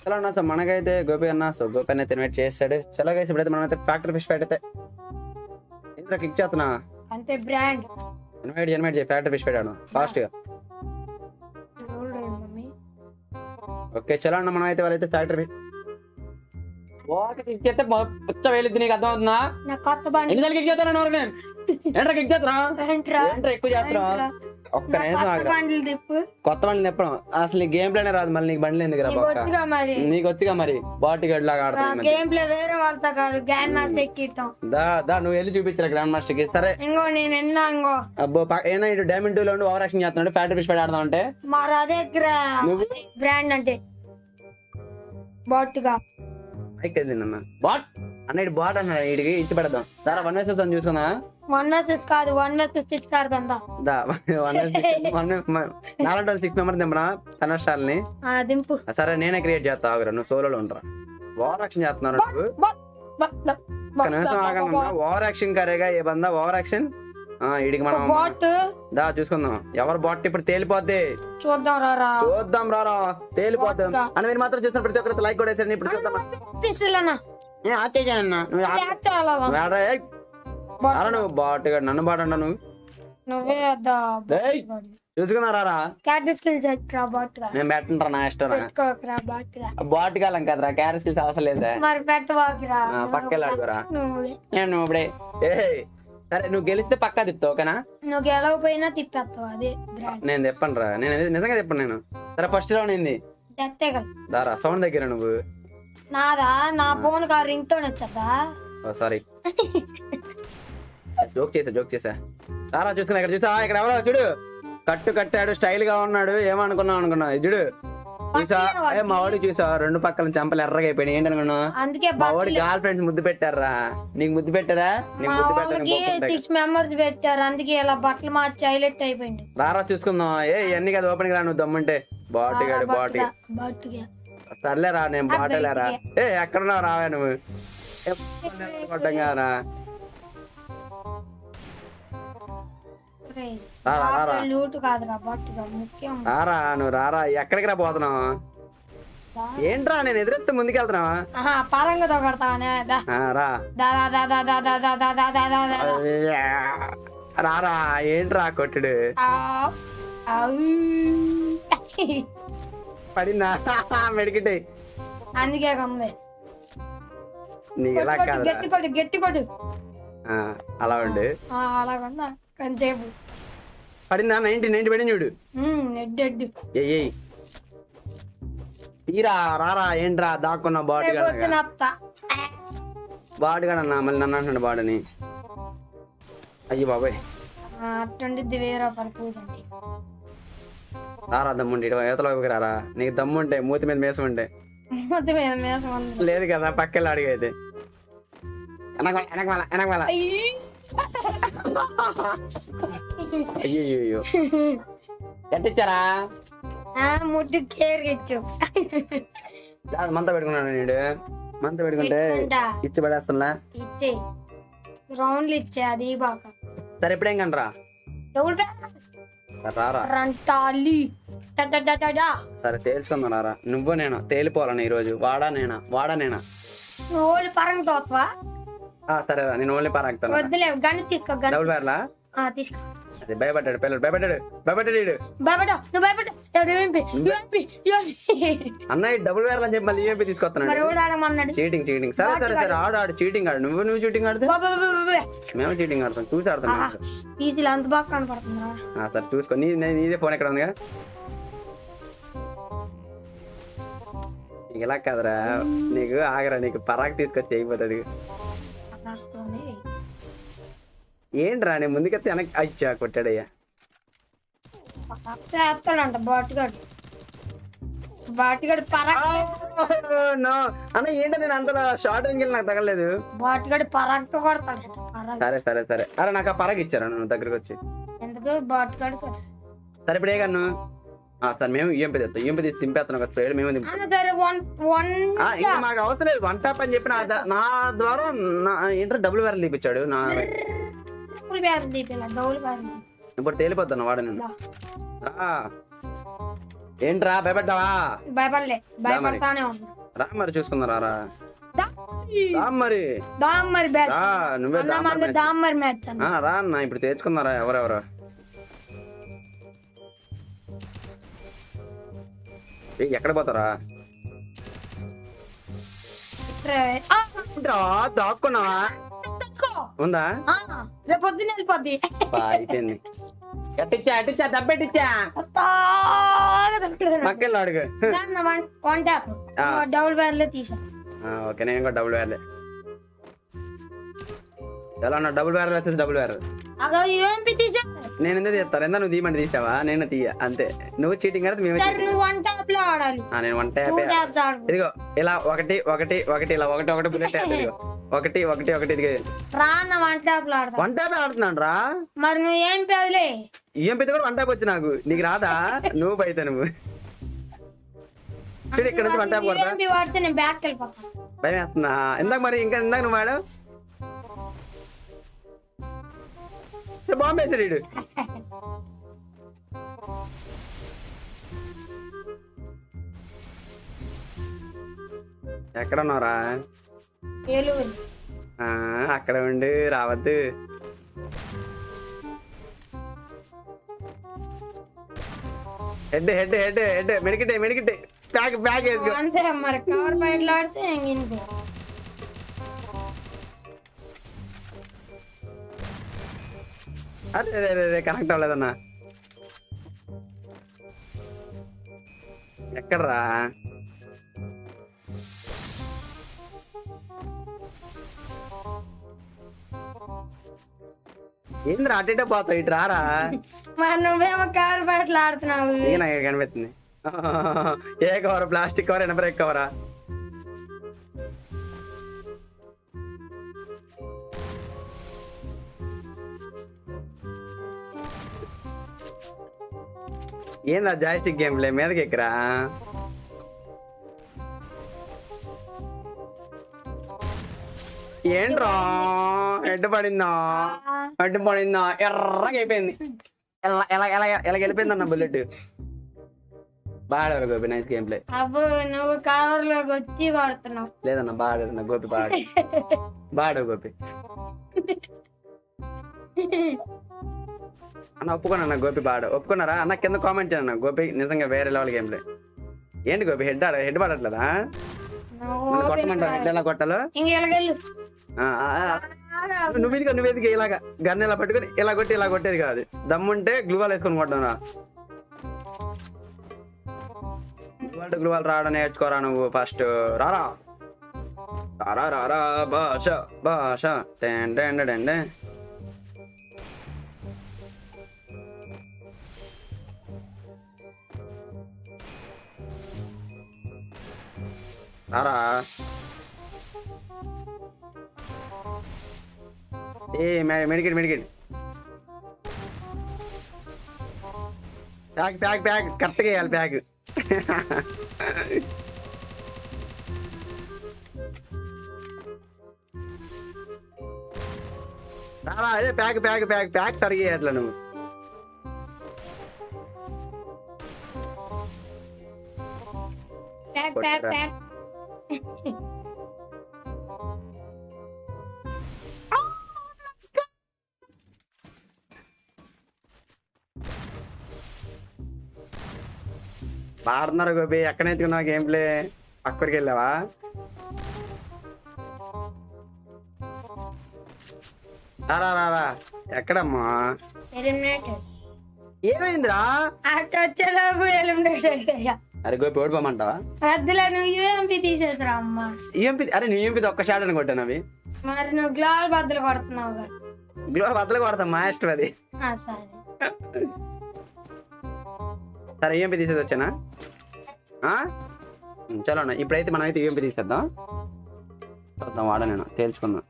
చలో అన్న సో మనకైతే గోపి అన్న సో గోపి అన్న అయితే ఇన్వైట్ చేస్తాడు చలో గైస్ ఇప్పుడైతే మనం అయితే ఫ్యాక్టరీ ఫిష్ ఫైట్ అయితే ఇంట్లో కిక్ చేస్తున్నా అంతే బ్రాండ్ ఇన్వైట్ ఇన్వైట్ చేయి ఫ్యాక్టరీ ఫిష్ పెట్టాను ఫాస్ట్ గా మమ్మీ ఓకే చలో అన్న మనం అయితే వాళ్ళైతే ఫ్యాక్టరీ ఓకే కిక్ చేస్తే పుచ్చ వేలిద్ది నీకు అర్థమవుతుందా నా కొత్త బండి ఎన్నిసార్లు కిక్ చేస్తాను నోరు నేను ఏంట్రా కిక్ చేస్తున్నా ఏంట్రా? ఏంట్రా ఎక్కువ చేస్తున్నా ఏంట్రా? ఒక్క నా నిమిషం కొత్త ఆగురా. బండ్లు తిప్పు కొత్త బండి తెప్పడం అసలు నీకు గేమ్ ప్లేనే రాదు మళ్ళీ నీకు బండి ఎందుకు రా నీకు వచ్చిగా మరి నీకు వచ్చిగా మరి బాటి గడ్ లాగా ఆడుతుంది ఈ మధ్య. గేమ్ ప్లే వేరే వాళ్ళతో కాదు గ్రాండ్ మాస్టర్ ఎక్కిస్తాం దా దా నువ్వు వెళ్ళి చూపించరా గ్రాండ్ మాస్టర్ కి సరే ఇంకో నేను ఎన్నా ఇంకో అబ్బో ప- ఏనా ఇటు డైమండ్ టూ లో ఉండి ఓవర్ యాక్షన్ చేస్తున్నాడు ఫ్యాక్టరీ ఫిష్ ఫైట్ ఆడదాం అంటే మరి అదే నువ్వు? బ్రాండ్ అంటే బాట్గా మైక్ అన్న బాట్ అన్న ఇటు బాట్ అన్నాడు ఇడికి ఇచ్చి పెడదాం దారా వన్ వేసెస్ అని చూసుకుందా వన్ వర్సెస్ కాదు వన్ వర్సెస్ సిక్స్ ఆడదాం దా. దా వన్ వన్ నాలుగు సిక్స్ మెంబర్స్ దింపనా కనర్స్టాల్ ని ఆ, దింపు సరే నేనే క్రియేట్ చేస్తా ఆగురా నువ్వు సోలోలో ఉండరా ఓవర్ యాక్షన్ చేస్తున్నారు నువ్వు బా- బా- బా- బా- కనీసం బా- ఆగన్నా ఓవర్ యాక్షన్ కరేగా ఏ బందా ఓవర్ యాక్షన్ ఆ ఇడికి మనం బాట్ దా చూసుకుందాం ఎవరు బాట్ ఇప్పుడు తేలిపోద్ది చూద్దాం రారా చూద్దాం రారా తేలిపోద్దాం అని మీరు మాత్రం చూసిన ప్రతి ఒక్కరికి లైక్ కూడా వేసారు ఇప్పుడు చూద్దాం పిస్తులన్నా నేను ఆచేసానన్నా నువ్వు ఆ- క్యాచ్ చేయాలా రారా, ఏయ్. బాట్ రారా నువ్వు బాట్ గా నన్ను బాట్ అంటా నువ్వు నువ్వే అద్దా ఏయ్. చూసుకున్నా రారా క్యారెట్ స్కిల్స్ ఎట్రా బాట్ గా నేను పెట్టంటారా నా ఇష్టం పెట్టుకోకరా బాట్ గా బాట్ కాలం కదరా క్యారెట్ స్కిల్స్ అవసరం లేదా మరి పెట్టవాకరా ఆ, పక్కకి లాగురా. నువ్వు నేను ఇప్పుడే ఏ సరే నువ్వు గెలిస్తే పక్కా తిప్పుతావు ఓకేనా నువ్వు గెలవపోయినా తిప్పేస్తావు అదే బ్రాండ్ నేను చెప్పను రా నేను ఇది నిజంగా చెప్పను నేను సరే ఫస్ట్ రౌండ్ ఏంది తెత్తే కదా దారా సౌండ్ దగ్గర నువ్వు నాదా నా ఫోన్ కా రింగ్ టోన్ వచ్చదా ఓ సారీ జోక్ చేసా జోక్ చేసా రారా చూసుకున్నా ఇక్కడ చూసా ఇక్కడ ఎవరో చూడు కట్టు కట్టాడు స్టైల్ గా ఉన్నాడు ఏమనుకున్నావు అనుకున్నావు ఇది చూడు చూసా ఏ మా వాడికి చూసా రెండు పక్కల చెంపలు ఎర్రగా అయిపోయినాయి ఏంటనుకున్నావు అందుకే మా వాడి గర్ల్ ఫ్రెండ్స్ ముద్దు పెట్టారా నీకు ముద్దు పెట్టారా నీకు మా ముద్దు వాళ్ళకి పెట్టారు సిక్స్ మెంబర్స్ పెట్టారు అందుకే ఇలా బట్టలు మార్చి హైలైట్ అయిపోయింది రారా చూసుకుందాం ఏ ఇవన్నీ కదా ఓపెన్ రా నువ్వు దమ్ముంటే బాటి గాడు బాటి బట్టుగా సర్లే రా నేను బాటలేరా ఏ ఎక్కడున్నావు రావా నువ్వు ఏ, కొట్టం కదరా రారా, రారా. లూట్ కాదురా బట్టుగా ముఖ్యం రారా నువ్వు రారా ఎక్కడికి రా పోతున్నావు ఏంట్రా నేను ఎదురేస్తే ముందుకెళ్తున్నావా ఆహా, పరంగా తొగడతానే దా ఆ, రా దా దా దా దా దా దా దా దా దా దా దా దా. అయ్యా. రారా ఏంట్రా కొట్టుడు ఆవ్. ఆవ్. పడిందా మెడికిటే అందుకే ఉంది నీకు ఇలా కొట్టు, కొట్టు, కాదురా గట్టి కొట్టు గట్టి కొట్టు ఆ, అలా ఉండు ఆ, అలాగుందా కొంచెంసేపు పడిందా నైన్టీ నైన్టీ పడింది చూడు ఉమ్, ఎడ్డు ఎడ్డు ఏయ్ తీరా రారా ఏంట్రా దాక్కున్న బాటు రేపు పొద్దున వస్తా. బాడుగాడన్నా మళ్ళీ నన్ను అంటున్నాడు బాడని అయ్యి బాబాయ్ ఆ, అట్టుండిద్ది వెయ్యి రూపాయలు కూర్చుంటే రారా దమ్ముండి ఇటు యువతల వైపుకి రారా నీకు దమ్ముంటే మూతి మీద మేసం ఉంటే మొత్తం మీద మేసం ఉంది లేదు కదా పక్కన అడిగైతే వెనక వెనక వెనక అయ్యి. అయ్యో అయ్యో ఎట్టిచ్చారా ఆ, ముద్దు కేర్ ఇచ్చు దాని మంత పెట్టుకున్నాడు నీడు మంత పెట్టుకుంటే ఇచ్చిండా? ఇచ్చి పడేస్తున్నా ఇచ్చే రౌండ్లు ఇచ్చే అది బాక సరే ఇప్పుడేం కనరా డబుల్ రారా రంటాలి టటటటటా. సరే తేల్చుకుందాం రారా నువ్వు నేను తేలిపోవాలని ఈ రోజు వాడా నేనా వాడా నేనా నువ్వు ఓళ్ళు పరంగా తోత్వా ఆ, సరే రా నేను ఓన్లీ పారాకుతాను వద్దులే గన్ తీసుకో గన్ డబుల్ వేర్లా ఆ, తీసుకో అదే భయపడ్డాడు పిల్లడు భయపడ్డాడు భయపడ్డాడు వీడు. భయపడ నువ్వు భయపడ ఎవడు ఏంపి ఏంపి ఏంపి. అన్నయ్య డబుల్ వేర్లు అని చెప్పి మళ్ళీ ఏపీ మరి తీసుకొస్తున్నాడు ఎవడు ఆడమన్నాడు చీటింగ్ చీటింగ్ సరే సరే సరే ఆడు ఆడు చీటింగ్ ఆడు నువ్వు నువ్వు చీటింగ్ ఆడితే బాబా బాబా బాబా. మేము చీటింగ్ ఆడతాం చూసి ఆడతాం మేము. పీసీలు అంత బాగా కనపడుతుందా ఆ, సరే చూసుకో నీ నీ- నీదే ఫోన్ ఎక్కడ ఉందిగా నీకు ఇలా కదరా నీకు ఆగరా నీకు పరాకు తీసుకొచ్చి అయిపోతుంది రాస్తుంది. ఏంట్రా నేను ముందుకెత్తే వెనక్కి అచ్చా కొట్టాడయ్యా పక్కన వేస్తాడంట బాటుగాడు బాటుగాడు పరాక్ నో అన్న ఏంటో నేను అంత షార్ట్ రేంజ్ నాకు తగలేదు బాటుగాడు పరాక్తో కొడతాడట పరాక్ సరే సరే సరే అరే నాకు ఆ పరాకు ఇచ్చారా నువ్వు దగ్గరకు వచ్చి ఎందుకు బాటుగాడు సరే ఇప్పుడు ఏ కన్ను ఆ, సరే మేము ఈఎంపీ తెస్తాం ఈఎంపీ తీసి దింపేస్తున్నాం ఒక స్ప్రేడ్ మేము దింపుతాం అన్న సరే వన్ వన్ ఆ, ఇంకా మాకు అవసరం లేదు వన్ టాప్ అని చెప్పి నా ద- నా ద్వారా నా ఏంటో డబ్బులు వేరే తీపిచ్చాడు నా ఇప్పుడు వేరే దీపిల్ల డౌల్ కాదు ఇప్పుడు తేలిపోతాను వాడు నేను రా ఏంట్రా భయపడ్డావా భయపడలే భయపడతానే ఉన్నా రా మరి చూసుకుందాం రా దా- రా మరి దామ్మరి బ్యాచ్ రా నువ్వే అన్న దా మంది మరి. దామ్మరి మ్యాచ్ అన్న ఆ, రా అన్న ఇప్పుడు తెచ్చుకుందారా ఎవరెవరు ఏ, ఎక్కడ పోతారా ఇట్రే. ఆ, ఏంట్రా, దాక్కున్నావా తెచ్చుకో ఉందా ఆ, రేపు పొద్దున్న వెళ్ళిపోద్ది బా, అయిపోయింది ఎట్టిచ్చా ఎట్టిచ్చా దబ్బెట్టిచ్చా కొత్తగా దొరకలేదు. పక్కన అడుగు దాన్ని వన్- వన్ ట్యాప్ ఆ. డబుల్ బ్యార్లే తీసా ఆ, ఓకే నేను కూడా డబుల్ వేర్లే ఎలా ఉన్నా డబుల్ వేర్ వచ్చేసి డబుల్ వేర్ అగో యూఎంపీ తీసా నేను ఎందుకు తీస్తాను ఎంత నువ్వు తీయమంటే తీసావా నేను తీయ అంతే నువ్వు చీటింగ్ అయితే మేమే సరే cheating. నువ్వు వన్ ట్యాప్ లో ఆడాలి ఆ, నేను వన్ టూ ట్యాప్ ట్యాప్స్ ఆడు ఇదిగో ఇలా ఒకటి ఒకటి ఒకటి ఇలా ఒకటి ఒకటి బుల్లెట్ ఇదిగో ఒకటి ఒకటి ఒకటి ఇదిగో రా అన్న వన్ ట్యాప్ లో ఆడతా వన్ ట్యాప్ ఆడుతున్నాను రా మరి నువ్వు ఏం పేదలే ఏం పెద్ద కూడా వన్ ట్యాప్ వచ్చి నాకు నీకు రాదా నువ్వు బయట నువ్వు చూడు ఇక్కడ నుంచి వన్ ట్యాప్ కొడతా యూఎంపీ వాడితే నేను బ్యాక్ వెళ్ళిపోతాను భయం వేస్తుందా ఇందాక మరి ఇంకా ఇందాక నువ్వు వాడు బాంబే వీడు ఎక్కడ ఉన్నారా ఏలూరు ఆ, అక్కడ ఉండి రావద్దు హెడ్ హెడ్ హెడ్ హెడ్ మెడికిటే మెడికిటే ప్యాక్ ప్యాక్ వేసుకో అంతే మరి కవర్ బయటలో ఆడితే ఇంకో అరే అరే, అరే అరే కనెక్ట్ అవ్వలేదన్నా ఎక్కడ్రా ఏంద్రా అటు ఇటే పోతావు ఇటు రారా మరి నువ్వేమో కవర్ బయటలో ఆడుతున్నావు ఇక నాకు ఇక్కడ కనిపిస్తుంది ఏ కవర్ ప్లాస్టిక్ కవర్ ఎనబ్రేక్ కవరా ఏందా జాయిస్టిక్ గేమ్ ప్లే మీదకి ఎక్కరా ఏంట్రా ఎడ్డు పడిందా అడ్డు పడిందా ఎర్రగా అయిపోయింది ఎలా ఎలా ఎలా ఎలా వెళ్ళిపోయింది అన్న బుల్లెట్ బాగా గోపి నైస్ గేమ్ ప్లే అబ్బో నువ్వు కవర్ లోకి వచ్చి కొడుతున్నావు లేదన్న బాగా అన్న గోపి బాగా బాగా గోపి అన్న ఒప్పుకోను అన్న గోపి బాడ ఒప్పుకున్నారా అన్న కింద కామెంట్ చేయండి అన్న గోపి నిజంగా వేరే లెవెల్ గేమ్ ప్లే ఏంటి గోపి హెడ్ ఆడ హెడ్ పడట్లేదా నువ్వు నన్ను కొట్టమంటారా హెడ్ ఎలా కొట్టాలో ఇంకెళ్ళగెళ్ళు ఆ, ఆ, ఆ. నువ్వు ఇదిగో నువ్వు ఇదిగో ఇలాగా గన్ ఇలా పట్టుకొని ఇలా కొట్టి ఇలా కొట్టేది కాదు దమ్ముంటే గ్లూవాల్ వేసుకొని కొట్టాను గ్లూవాల్ గ్లూవాల్ రావడం నేర్చుకోరా నువ్వు ఫస్ట్ రారా రారా రారా భాష భాష టెన్ టెన్ టెన్ టెన్. రారా ఏ medkit medkit pack pack pack కరెక్ట్గా వేయాలి ప్యాక్ రారా అదే ప్యాక్ ప్యాక్ ప్యాక్ ప్యాక్ సరిగా వేయట్లే నువ్వు ప్యాక్ ప్యాక్ కొట్టురా. ప్యాక్ పాడుతున్నారు గోపి ఎక్కడ నేర్చుకున్నావు గేమ్ ప్లే అక్కడికి వెళ్ళావా రారా రారా ఎక్కడమ్మా ఎలిమినేటెడ్ ఏమైందిరా అటు వచ్చేలోపు ఎలిమినేటెడ్ అరే గోపి ఓడిపోమంటావా వద్దులే నువ్వు యూఎంపీ తీసేసరా అమ్మా ఈఎంపి అరే నీ ఈఎంపి ఒక్క షాట్ అని కొట్టాను అవి మరి నువ్వు గ్లాల్ బద్దలు కొడుతున్నావు కదా. గ్లో బద్దలు కొడతాం మా ఇష్టం అది ఆ సరే సరే ఈఎంపి తీసేది వచ్చానా ఆ? ఉం, చలో అన్న ఇప్పుడైతే మనం అయితే ఈఎంపి తీసేద్దాం చూద్దాం వాడ నేను తేల్చుకుందాం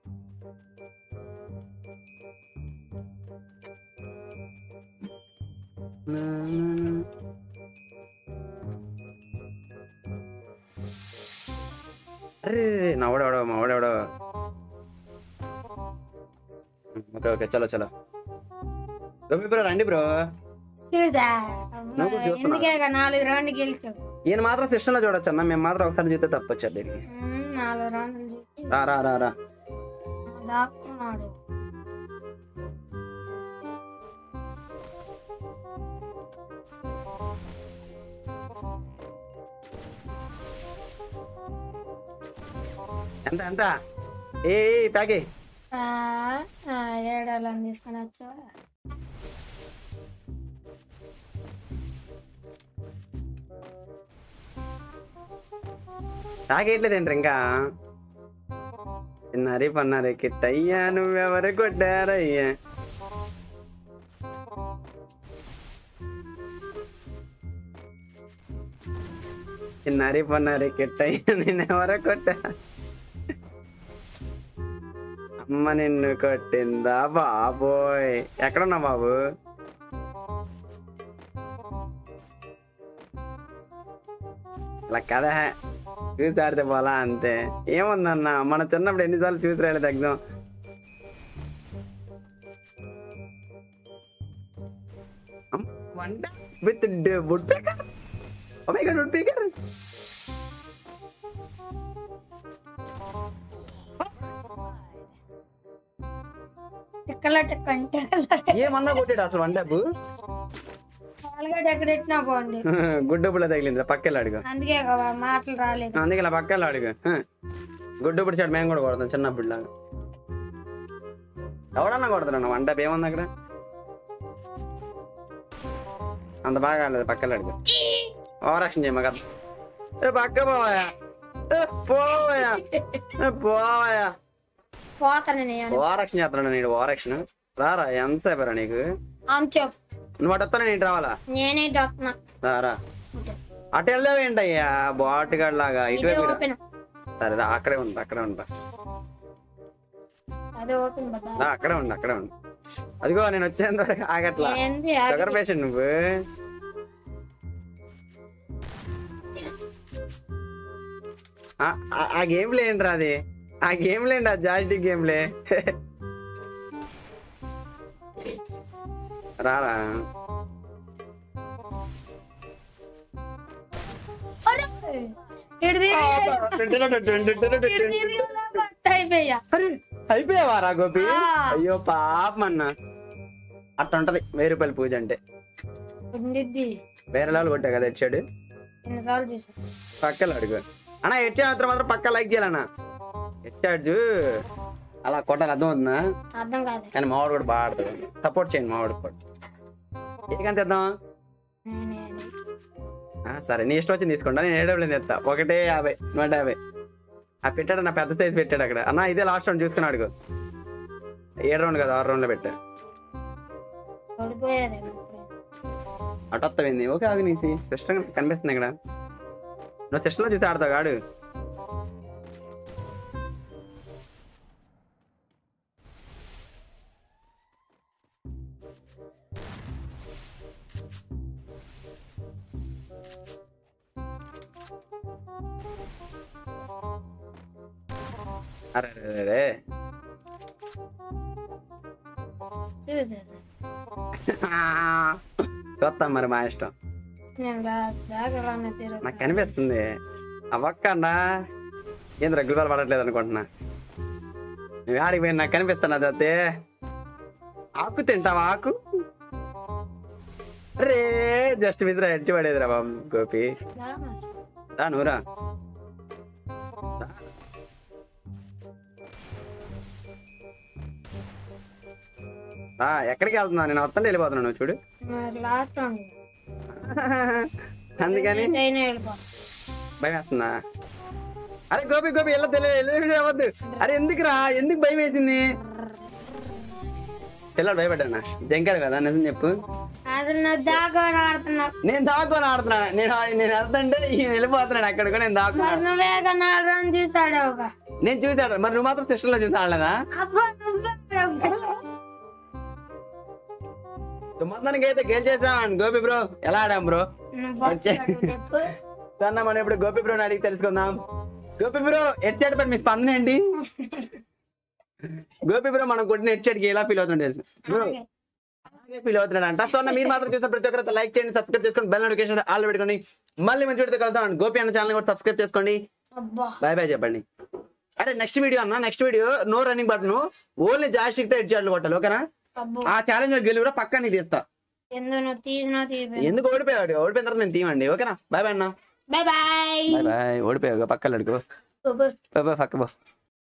అరే నవ్వడెవడో మావాడెవడో ఓకే ఓకే చలో చలో గోపి బ్రో రండి బ్రో చూసా అమ్మ నువ్వు కూడా చూస్తున్నావు ఎందుకే ఇక నాలుగు రౌండ్లు గెలిచావు ఈయన మాత్రం సిస్టమ్ లో చూడొచ్చు అన్న మేము మాత్రం ఒకసారి చూస్తే తప్పొచ్చు దీనికి ఉమ్, నాలుగు రౌండ్లు చూసి రా రా రా రా దాక్కున్నాడు ఎంత ఎంత ఏ ఏ, ప్యాకే ఆ, ఆ, ఏడాలని తీసుకొని వచ్చావా తాగేయట్లేదేంటి ఇంకా తిన్నారి పన్నారి కిట్టయ్యా నువ్వెవరు కొట్టారయ్యా తిన్నారి పన్నారి కిట్టయ్యా నిన్నెవరు కొట్టా అమ్మ నిన్ను కొట్టిందా బాబోయ్ ఎక్కడున్నా బాబు అలా కదా చూసి ఆడితే పోలా అంతే ఏముందన్న మన చిన్నప్పుడు ఎన్నిసార్లు చూసి రాలేదు ఎగ్జామ్ వంట with woodpecker oh my god woodpecker టిక్కల టిక్క అంటే ఏమన్నా కొట్టాడు అసలు వన్ డబ్బు పాలగడ్డ ఎక్కడ పెట్టినా పోండి గుడ్డు పుల్ల తగిలింది పక్కెళ్ళి అడుగు అందుకే కదా మాటలు రాలేదు అందుకే ఇలా పక్కెళ్ళి అడుగు హ. గుడ్డు పుడి చాడు మేము కూడా కొడతాం చిన్నప్పుడు లాగా ఎవడన్నా కొడతాడు వన్ డబ్బు ఏముంది అక్కడ అంత బాగా ఆడలేదు పక్కన అడుగు ఓవరాక్షన్ చేయమ కదా ఏ పక్క పోవాయా ఏ పోవాయా ఏ పోవాయా పోతాను నేను ఓవరాక్షన్ చేస్తున్నాడు నేను ఓవరాక్షన్ రారా ఎంతసేపు రా నీకు అని చెప్పు నువ్వు అటు వస్తాను నేను రావాలా నేనే వస్తున్నా రారా అటు వెళ్దావేంటయ్యా బాటుగాడ్ లాగా ఇది ఇటువైపు రా. ఓపెన్ సరే రా, అక్కడే ఉంది అక్కడే ఉంటా అదే ఓపెన్ బదా రా, అక్కడే ఉంది అక్కడే ఉంది అదిగో నేను వచ్చేంత వరకు ఆగట్లా ఏంది షుగర్ పేషెంట్ నువ్వు ఆ- ఆ- ఆ గేమ్ లేంట్రా అది ఆ గేమ్ లేండి ఆ జాయిస్టిక్ గేమ్లే రారా అయిపోయా అరే అయిపోయావారా గోపి ఆ. అయ్యో పాపం అన్న అట్ట ఉంటది వెయ్యి రూపాయల పూజ అంటే ఉండిద్ది వేరే వాళ్ళు కొట్టా కదా ఎచ్చాడు ఎన్నిసార్లు చూసా పక్కలు అడుగు అన్న ఎచ్చా మాత్రం మాత్రం పక్క లైక్ చేయాలన్నా ఎచ్చాడు అలా కొట్టాలి అర్థం అవుతుందా అర్థం కాదు కానీ మావాడు కూడా బాగా ఆడతాడు సపోర్ట్ చేయండి మావాడు కూడా ఏకంత ఇద్దాం నేనే అది. ఆ, సరే నీ ఇష్టం వచ్చింది తీసుకోండి నేను ఏడు డబ్బులు తెస్తా ఒకటే యాభై నూట యాభై ఆ పెట్టాడు నా పెద్ద సైజ్ పెట్టాడు అక్కడ అన్న ఇదే లాస్ట్ రౌండ్ చూసుకుని అడుగు ఏడు రౌండ్ కదా ఆరు రౌండ్లో పెట్టా ఓడిపోయేది ఇప్పుడే. అటు వస్తావింది ఓకే ఆగు నీ సిస్టమ్ కనిపిస్తుంది ఇక్కడ నువ్వు సిస్టంలో చూసి ఆడతావు ఆడు అరే అరే, అరే చూసేది చూస్తాం మరి మా ఇష్టం నేను దా- దాకా రానే తీరు నాకు కనిపిస్తుంది అవ్వక్కన్నా ఏం రెగ్యులర్ పడట్లేదు అనుకుంటున్నా నువ్వు ఆడికి పోయి నాకు కనిపిస్తున్నా అదే ఆకు తింటావా ఆకు రే జస్ట్ మిత్ర ఎట్టి పడేదిరా బాబు గోపి రా నువ్వురా రా. రా ఎక్కడికి వెళ్తున్నా నేను వస్తాను వెళ్ళిపోతున్నాను నువ్వు చూడు మరి లాస్ట్ రౌండ్ అందుకని అయినా వెళ్ళిపో భయం వేస్తుందా అరే గోపి గోపి ఎలా తెలియదు అవ్వద్దు అరే ఎందుకురా ఎందుకు భయం వేసింది పిల్లడు భయపడ్డానా జంకాడు కదా నిజం చెప్పు అసలు నా దాకా ఆడుతున్నా నేను దాక్కొని ఆడుతున్నాను నేను నేను వెళ్తుంటే ఈయన వెళ్ళిపోతున్నాడు అక్కడికి నేను దాక్కున్నా మరి నువ్వే కదా నాలుగు రౌండ్ చూసాడు ఒక నేను చూసాడు మరి నువ్వు మాత్రం సిస్టంలో చూసి ఆడలేదా అబ్బా నువ్వే ఆడావు. మొత్తానికి అయితే గెలిచేసామని గోపి బ్రో ఎలా ఆడాం బ్రో నువ్వు బాక్స్ ఆడు చెప్పు. సన్న మనం ఇప్పుడు గోపి బ్రోని అడిగి తెలుసుకుందాం గోపి బ్రో హెడ్సెట్ పై మీ స్పందన ఏంటి గోపి బ్రో మనం కొట్టిన హెడ్సెట్ కి ఎలా ఫీల్ అవుతుంది తెలుసు బ్రో ఓకే. ఫీల్ అవుతున్నాడు అంట సో అన్న మీరు మాత్రం చూసిన ప్రతి ఒక్కరు లైక్ చేయండి సబ్స్క్రైబ్ చేసుకోండి బెల్ నోటిఫికేషన్ ఆల్ పెట్టుకోండి మళ్ళీ మంచి వీడియోతో కలుద్దాం గోపి అన్న ఛానల్ కూడా సబ్స్క్రైబ్ చేసుకోండి అబ్బా బాయ్ బాయ్ చెప్పండి అరే నెక్స్ట్ వీడియో అన్న next video no running button only joystick తో ఎడ్ చేయాలి కొట్టాలి ఓకేనా అబ్బో ఆ ఛాలెంజ్ గెలుగురా పక్కా నీకు తీస్తా ఎందుకు నువ్వు తీసినా తీసి ఎందుకు ఓడిపోయాడు ఓడిపోయిన తర్వాత మేము తీయండి ఓకేనా బాయ్ బాయ్ అన్న బాయ్ బాయ్ బాయ్ బాయ్ ఓడిపోయావు పక్కలు అడుగు పక్క పో